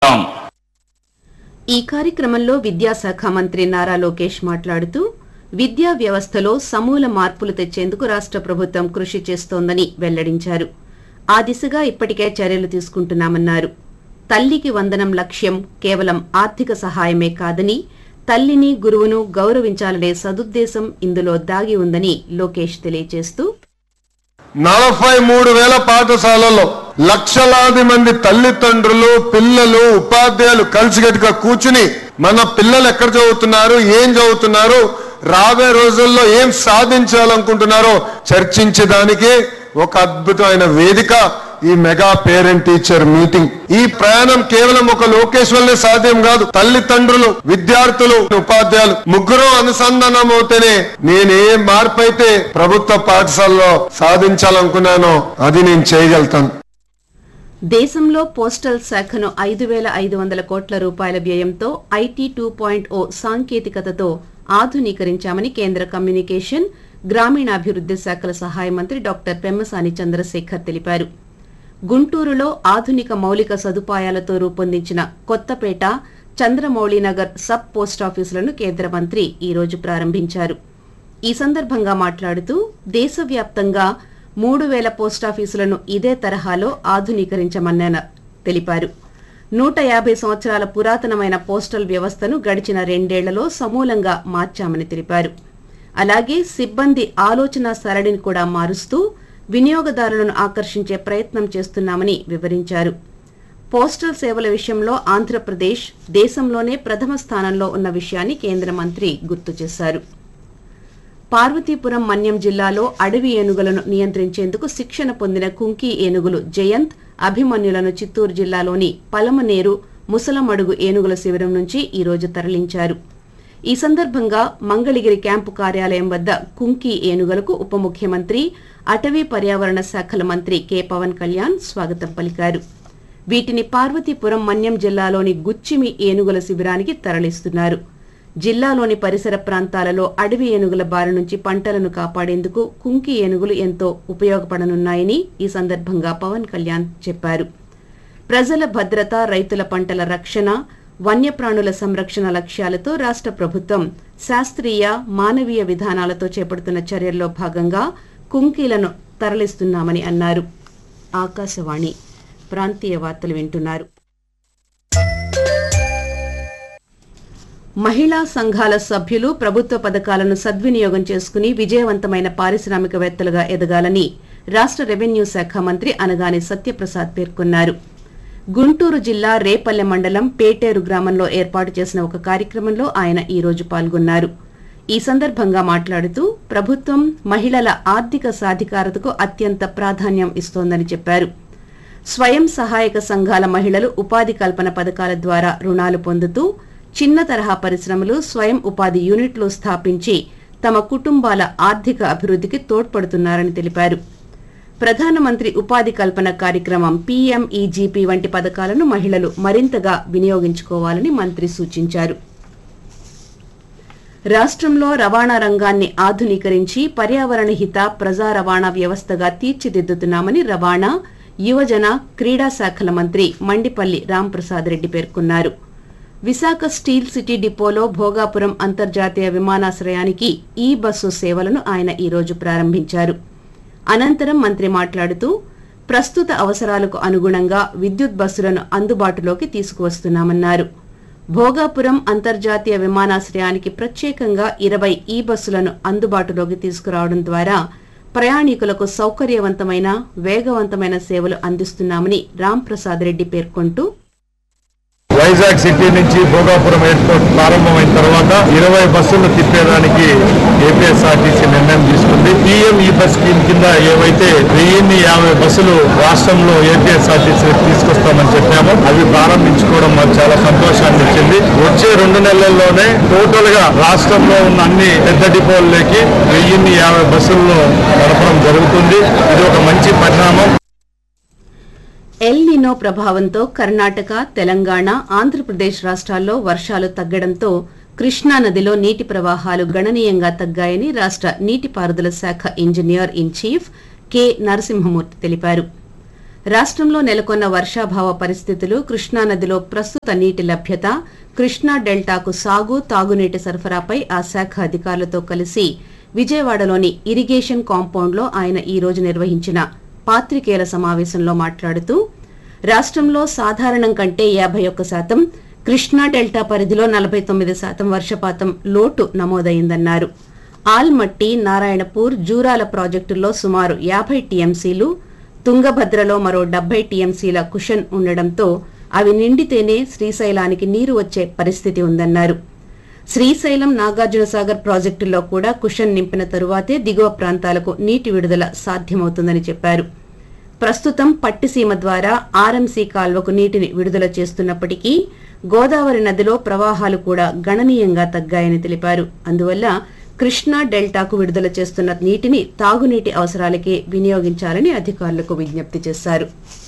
చేస్తాం ఈ కార్యక్రమంలో విద్యాశాఖ మంత్రి నారా లోకేష్ మాట్లాడుతూ విద్యా వ్యవస్థలో సమూల మార్పులు తెచ్చేందుకు రాష్ట్ర ప్రభుత్వం కృషి చేస్తోందని వెల్లడించారు ఆ దిశగా ఇప్పటికే చర్యలు తీసుకుంటున్నామన్నారు తల్లికి వందనం లక్ష్యం కేవలం ఆర్థిక సహాయమే కాదని తల్లిని గురువును గౌరవించాలనే సదుద్దేశం ఇందులో దాగి ఉందని లోకేష్ తెలియజేస్తూ నలభై మూడు వేల పాఠశాలల్లో లక్షలాది మంది తల్లిదండ్రులు పిల్లలు ఉపాధ్యాయులు కలిసికట్టుగా కూర్చుని మన పిల్లలు ఎక్కడ చదువుతున్నారు ఏం చదువుతున్నారు రాబోయే రోజుల్లో ఏం సాధించాలనుకుంటున్నారో చర్చించడానికి ఒక అద్భుతమైన వేదిక ఈ మెగా పేరెంట్ టీచర్ మీటింగ్ ఈ ప్రయాణం కేవలం ఒక లోకేష్ వల్లే సాధ్యం కాదు తల్లిదండ్రులు విద్యార్థులు ఉపాధ్యాయులు ముగ్గురు అనుసంధానం అవుతేనే నేను ఏ మార్పు అయితే ప్రభుత్వ పాఠశాలలో సాధించాలనుకున్నానో అది నేను చేయగలుగుతాను దేశంలో పోస్టల్ శాఖను ఐదు వేల ఐదు వందల కోట్ల రూపాయల వ్యయంతో ఐటీ టూ పాయింట్ ఓ సాంకేతికతతో ఆధునీకరించామని కేంద్ర కమ్యూనికేషన్ గ్రామీణాభివృద్ది శాఖల సహాయ మంత్రి డాక్టర్ పెమ్మసాని చంద్రశేఖర్ తెలిపారు గుంటూరులో ఆధునిక మౌలిక సదుపాయాలతో రూపొందించిన కొత్తపేట చంద్రమౌళినగర్ సబ్ పోస్టాఫీసులను కేంద్ర మంత్రి ఈ రోజు ప్రారంభించారు ఈ సందర్భంగా మాట్లాడుతూ దేశవ్యాప్తంగా మూడు వేల పోస్టాఫీసులను ఇదే తరహాలో ఆధునీకరించమన్న తెలిపారు నూట యాభై సంవత్సరాల పురాతనమైన పోస్టల్ వ్యవస్థను గడిచిన రెండేళ్లలో సమూలంగా మార్చామని తెలిపారు అలాగే సిబ్బంది ఆలోచన సరళిని కూడా మారుస్తూ వినియోగదారులను ఆకర్షించే ప్రయత్నం చేస్తున్నామని వివరించారు పోస్టల్ సేవల విషయంలో ఆంధ్రప్రదేశ్ దేశంలోనే ప్రథమ స్థానంలో ఉన్న విషయాన్ని కేంద్ర మంత్రి గుర్తు చేశారు పార్వతీపురం మన్యం జిల్లాలో అడవి ఏనుగులను నియంత్రించేందుకు శిక్షణ పొందిన కుంకి ఏనుగులు జయంత్ అభిమన్యులను చిత్తూరు జిల్లాలోని పలమనేరు ముసలమడుగు ఏనుగుల శిబిరం నుంచి ఈ రోజు తరలించారు ఈ సందర్భంగా మంగళగిరి క్యాంపు కార్యాలయం వద్ద కుంకి ఏనుగులకు ఉప ముఖ్యమంత్రి అటవీ పర్యావరణ శాఖల మంత్రి కె పవన్ కళ్యాణ్ స్వాగతం పలికారు వీటిని పార్వతీపురం మన్యం జిల్లాలోని గుచ్చిమి ఏనుగుల శిబిరానికి తరలిస్తున్నారు జిల్లాలోని పరిసర ప్రాంతాలలో అడవి ఏనుగుల బారి నుంచి పంటలను కాపాడేందుకు కుంకి ఏనుగులు ఎంతో ఉపయోగపడనున్నాయని ఈ సందర్భంగా పవన్ కళ్యాణ్ చెప్పారు ప్రజల భద్రత రైతుల పంటల రక్షణ వన్యప్రాణుల సంరక్షణ లక్ష్యాలతో రాష్ట్ర ప్రభుత్వం శాస్త్రీయ మానవీయ విధానాలతో చేపడుతున్న చర్యల్లో భాగంగా కుంకీలను తరలిస్తున్నామని అన్నారు ఆకాశవాణి ప్రాంతీయ వార్తలు వింటున్నారు మహిళా సంఘాల సభ్యులు ప్రభుత్వ పథకాలను సద్వినియోగం చేసుకుని విజయవంతమైన పారిశ్రామికవేత్తలుగా ఎదగాలని రాష్ట్ర రెవెన్యూ శాఖ మంత్రి అనగాని సత్యప్రసాద్ పేర్కొన్నారు గుంటూరు జిల్లా రేపల్లె మండలం పేటేరు గ్రామంలో ఏర్పాటు చేసిన ఒక కార్యక్రమంలో ఆయన ఈ రోజు పాల్గొన్నారు ఈ సందర్భంగా మాట్లాడుతూ ప్రభుత్వం మహిళల ఆర్థిక సాధికారతకు అత్యంత ప్రాధాన్యం ఇస్తోందని చెప్పారు స్వయం సహాయక సంఘాల మహిళలు ఉపాధి కల్పన పథకాల ద్వారా రుణాలు పొందుతూ చిన్న తరహా పరిశ్రమలు స్వయం ఉపాధి యూనిట్లు స్థాపించి తమ కుటుంబాల ఆర్థిక అభివృద్ధికి తోడ్పడుతున్నారని తెలిపారు ప్రధానమంత్రి ఉపాధి కల్పన కార్యక్రమం పీఎంఈజీపీ వంటి పథకాలను మహిళలు మరింతగా వినియోగించుకోవాలని మంత్రి సూచించారు రాష్ట్రంలో రవాణా రంగాన్ని ఆధునీకరించి పర్యావరణ హిత ప్రజా రవాణా వ్యవస్థగా తీర్చిదిద్దుతున్నామని రవాణా యువజన క్రీడా శాఖల మంత్రి మండిపల్లి రాంప్రసాద్ రెడ్డి పేర్కొన్నారు విశాఖ స్టీల్ సిటీ డిపోలో భోగాపురం అంతర్జాతీయ విమానాశ్రయానికి ఈ బస్సు సేవలను ఆయన ఈ రోజు ప్రారంభించారు అనంతరం మంత్రి మాట్లాడుతూ ప్రస్తుత అవసరాలకు అనుగుణంగా విద్యుత్ బస్సులను అందుబాటులోకి తీసుకువస్తున్నామన్నారు భోగాపురం అంతర్జాతీయ విమానాశ్రయానికి ప్రత్యేకంగా ఇరవై ఈ బస్సులను అందుబాటులోకి తీసుకురావడం ద్వారా ప్రయాణికులకు సౌకర్యవంతమైన వేగవంతమైన సేవలు అందిస్తున్నామని రాంప్రసాద్ రెడ్డి పేర్కొంటూ వైజాగ్ సిటీ నుంచి భోగాపురం ఎయిర్పోర్ట్ ప్రారంభమైన తర్వాత ఇరవై బస్సులు తిప్పేదానికి ఏపీఎస్ఆర్టీసీ నిర్ణయం తీసుకుంది పిఎం ఈ బస్ స్కీమ్ కింద ఏవైతే వెయ్యిన్ని యాభై బస్సులు రాష్ట్రంలో ఏపీఎస్ఆర్టీసీ తీసుకొస్తామని చెప్పామో అవి ప్రారంభించుకోవడం మాకు చాలా సంతోషాన్ని ఇచ్చింది వచ్చే రెండు నెలల్లోనే టోటల్ గా రాష్ట్రంలో ఉన్న అన్ని పెద్ద డిపోల్లోకి వెయ్యిన్ని యాభై బస్సుల్లో నడపడం జరుగుతుంది ఇది ఒక మంచి పరిణామం ఎల్ నినో ప్రభావంతో కర్ణాటక తెలంగాణ ఆంధ్రప్రదేశ్ రాష్ట్రాల్లో వర్షాలు తగ్గడంతో కృష్ణా నదిలో నీటి ప్రవాహాలు గణనీయంగా తగ్గాయని రాష్ట్ర నీటిపారుదల శాఖ engineer in chief K Narasimhamurthy తెలిపారు రాష్ట్రంలో నెలకొన్న వర్షాభావ పరిస్థితులు కృష్ణానదిలో ప్రస్తుత నీటి లభ్యత కృష్ణా డెల్టాకు సాగు తాగునీటి సరఫరాపై ఆ శాఖ అధికారులతో కలిసి విజయవాడలోని ఇరిగేషన్ కాంపౌండ్లో ఆయన ఈ రోజు నిర్వహించిన పాత్రికేయుల సమావేశంలో మాట్లాడుతూ రాష్ట్రంలో సాధారణం కంటే యాభై ఒక్క శాతం కృష్ణా డెల్టా పరిధిలో నలభై తొమ్మిది శాతం వర్షపాతం లోటు నమోదైందన్నారు ఆల్మట్టి నారాయణపూర్ జూరాల ప్రాజెక్టుల్లో సుమారు యాభై టీఎంసీలు తుంగభద్రలో మరో డెబ్బై టీఎంసీల కుషన్ ఉండడంతో అవి నిండితేనే శ్రీశైలానికి నీరు వచ్చే పరిస్థితి ఉందన్నారు శ్రీశైలం నాగార్జునసాగర్ ప్రాజెక్టుల్లో కూడా కుషన్ నింపిన తరువాతే దిగువ ప్రాంతాలకు నీటి విడుదల సాధ్యమవుతుందని చెప్పారు ప్రస్తుతం పట్టిసీమ ద్వారా ఆర్ఎంసీ కాల్వకు నీటిని విడుదల చేస్తున్నప్పటికీ గోదావరి నదిలో ప్రవాహాలు కూడా గణనీయంగా తగ్గాయని తెలిపారు అందువల్ల కృష్ణా డెల్టాకు విడుదల చేస్తున్న నీటిని తాగునీటి అవసరాలకే వినియోగించాలని అధికారులకు విజ్ఞప్తి చేశారు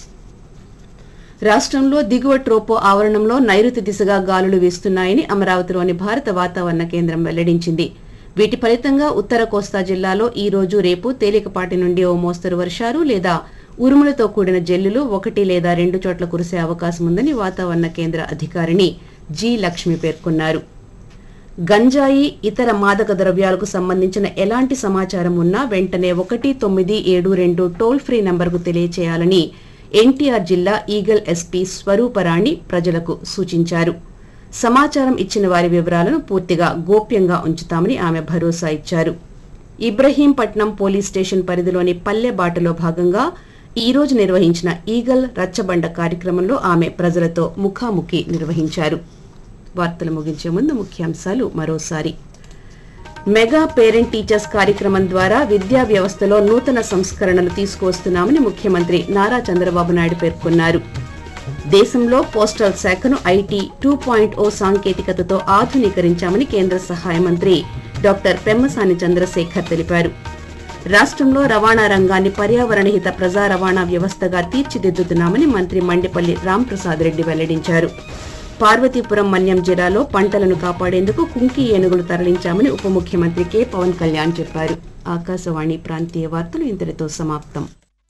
రాష్ట్రంలో దిగువ ట్రోపో ఆవరణంలో నైరుతి దిశగా గాలులు వీస్తున్నాయని అమరావతిలోని భారత వాతావరణ కేంద్రం వెల్లడించింది వీటి ఫలితంగా ఉత్తర కోస్తా జిల్లాలో ఈ రోజు రేపు తేలికపాటి నుండి ఓ మోస్తరు వర్షాలు లేదా ఉరుములతో కూడిన జల్లులు ఒకటి లేదా రెండు చోట్ల కురిసే అవకాశం ఉందని వాతావరణ కేంద్ర అధికారిని జి లక్ష్మి పేర్కొన్నారు గంజాయి ఇతర మాదక ద్రవ్యాలకు సంబంధించిన ఎలాంటి సమాచారం ఉన్నా వెంటనే ఒకటి తొమ్మిది ఏడు రెండు టోల్ ఫ్రీ నంబర్కు తెలియచేయాలని ఎన్టీఆర్ జిల్లా ఈగల్ ఎస్పీ స్వరూపరాణి ప్రజలకు సూచించారు సమాచారం ఇచ్చిన వారి వివరాలను పూర్తిగా గోప్యంగా ఉంచుతామని ఆమె భరోసా ఇచ్చారు ఇబ్రహీంపట్నం పోలీస్ స్టేషన్ పరిధిలోని పల్లె బాటలో భాగంగా ఈ రోజు నిర్వహించిన ఈగల్ రచ్చబండ కార్యక్రమంలో ఆమె ప్రజలతో ముఖాముఖి నిర్వహించారు వార్తలు ముగించే ముందు ముఖ్యాంశాలు మరోసారి మెగా పేరెంట్ టీచర్స్ కార్యక్రమం ద్వారా విద్యా వ్యవస్థలో నూతన సంస్కరణలు తీసుకువస్తున్నామని ముఖ్యమంత్రి నారా చంద్రబాబు నాయుడు పేర్కొన్నారు దేశంలో పోస్టల్ శాఖను ఐటీ టూ పాయింట్ ఓ సాంకేతికతతో ఆధునీకరించామని కేంద్ర సహాయ మంత్రి డాక్టర్ పెమ్మసాని చంద్రశేఖర్ తెలిపారు రాష్ట్రంలో రవాణా రంగాన్ని పర్యావరణ హిత ప్రజా రవాణా వ్యవస్థగా తీర్చిదిద్దుతున్నామని మంత్రి మండిపల్లి రాంప్రసాద్ రెడ్డి వెల్లడించారు పార్వతీపురం మన్యం జిల్లాలో పంటలను కాపాడేందుకు కుంకి ఏనుగులు తరలించామని ఉప ముఖ్యమంత్రి కె పవన్ కళ్యాణ్ చెప్పారు ఆకాశవాణి ప్రాంతీయ వార్తలు ఇంతటితో సమాప్తం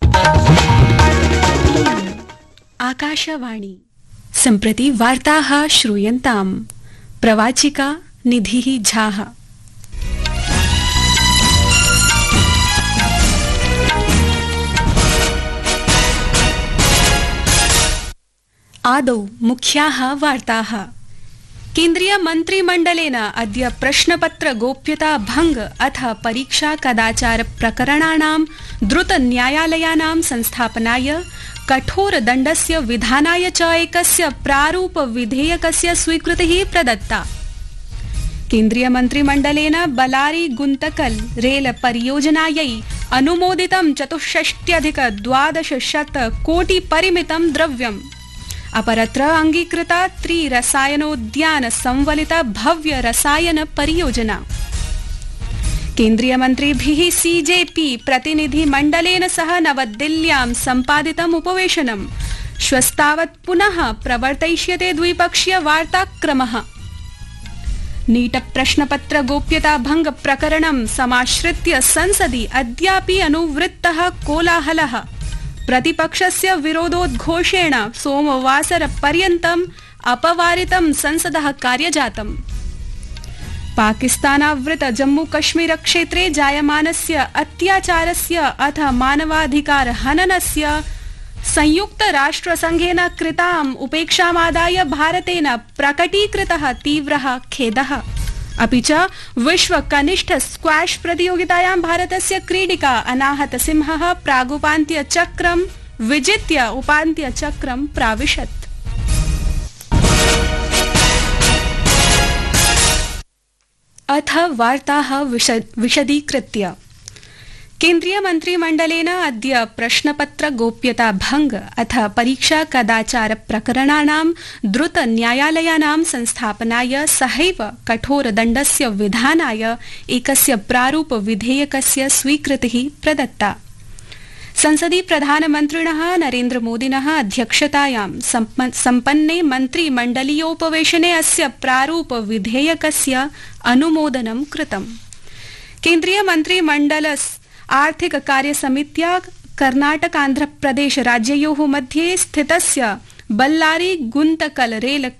आकाशवाणी सम्प्रति वार्ताः श्रूयन्ताम् प्रवाचिका निधिः झाः आदौ मुख्याः वार्ताः केन्द्रीय मन्त्रिमण्डलेन अद्य प्रश्नपत्र गोप्यता भंग अथ परीक्षा कदाचार प्रकरणानां द्रुत न्यायालयानां संस्थापनाय कठोरदण्डस्य विधानाय च एकस्य प्रारूप विधेयकस्य स्वीकृतिः प्रदत्ता केन्द्रीय मन्त्रिमण्डलेन बलारी गुन्तकल रेल परियोजनायै अनुमोदितं चतुष्षष्ट्यधिक द्वादशशत कोटि परिमितं द्रव्यम् अपरत्र अङ्गीकृता त्रिरसायनोद्यान संवलिता भव्य रसायन परियोजना केन्द्रीयमन्त्रिभिः सीजेपी प्रतिनिधिमण्डलेन सह नवदिल्ल्यां सम्पादितम् उपवेशनम् श्वस्तावत् पुनः प्रवर्तयिष्यते द्विपक्षीय वार्ताक्रमः नीट प्रश्नपत्र गोप्यता भंग प्रकरणं समाश्रित्य संसदि अद्यापि अनुवृत्तः कोलाहलः प्रतिपक्षस्य विरोधोद्घोषेण सोमवासर पर्यन्तम् अपवारितं संसदः कार्यजातम् पाकिस्तानावृत जम्मू कश्मीर क्षेत्रे जायमानस्य अत्याचारस्य अथ मानवाधिकार हननस्य संयुक्त राष्ट्रसंघेन कृताम् उपेक्षामादाय भारतेन प्रकटीकृतः तीव्रः खेदः अपि च विश्व कनिष्ठ स्क्वाश प्रतियोगितायां भारतस्य क्रीडिका अनाहत सिंहः प्रागुपान्त्यचक्रं विजित्य उपान्त्यचक्रं प्राविशत् अथ वार्ताः विशद- विशदीकृत्य केन्द्रीय मन्त्रिमण्डलेन अद्य प्रश्नपत्र गोप्यता भंग अथ परीक्षा कदाचार प्रकरणानां द्रुत न्यायालयानां संस्थापनाय सहैव कठोरदण्डस्य विधानाय एकस्य प्रारूप विधेयकस्य स्वीकृतिः प्रदत्ता संसदि प्रधानमन्त्रिणः नरेन्द्रमोदिनः अध्यक्षतायां सम्प- सम्पन्ने मन्त्रिमण्डलीयोपवेशने अस्य प्रारूप विधेयकस्य अनुमोदनं कृतम् केन्द्रीय मन्त्रिमण्डल आर्थिक कार्यसमित्या कर्णाटक आन्ध्रप्रदेश राज्ययोः मध्ये स्थितस्य बल्लारी गुन्तकल रेल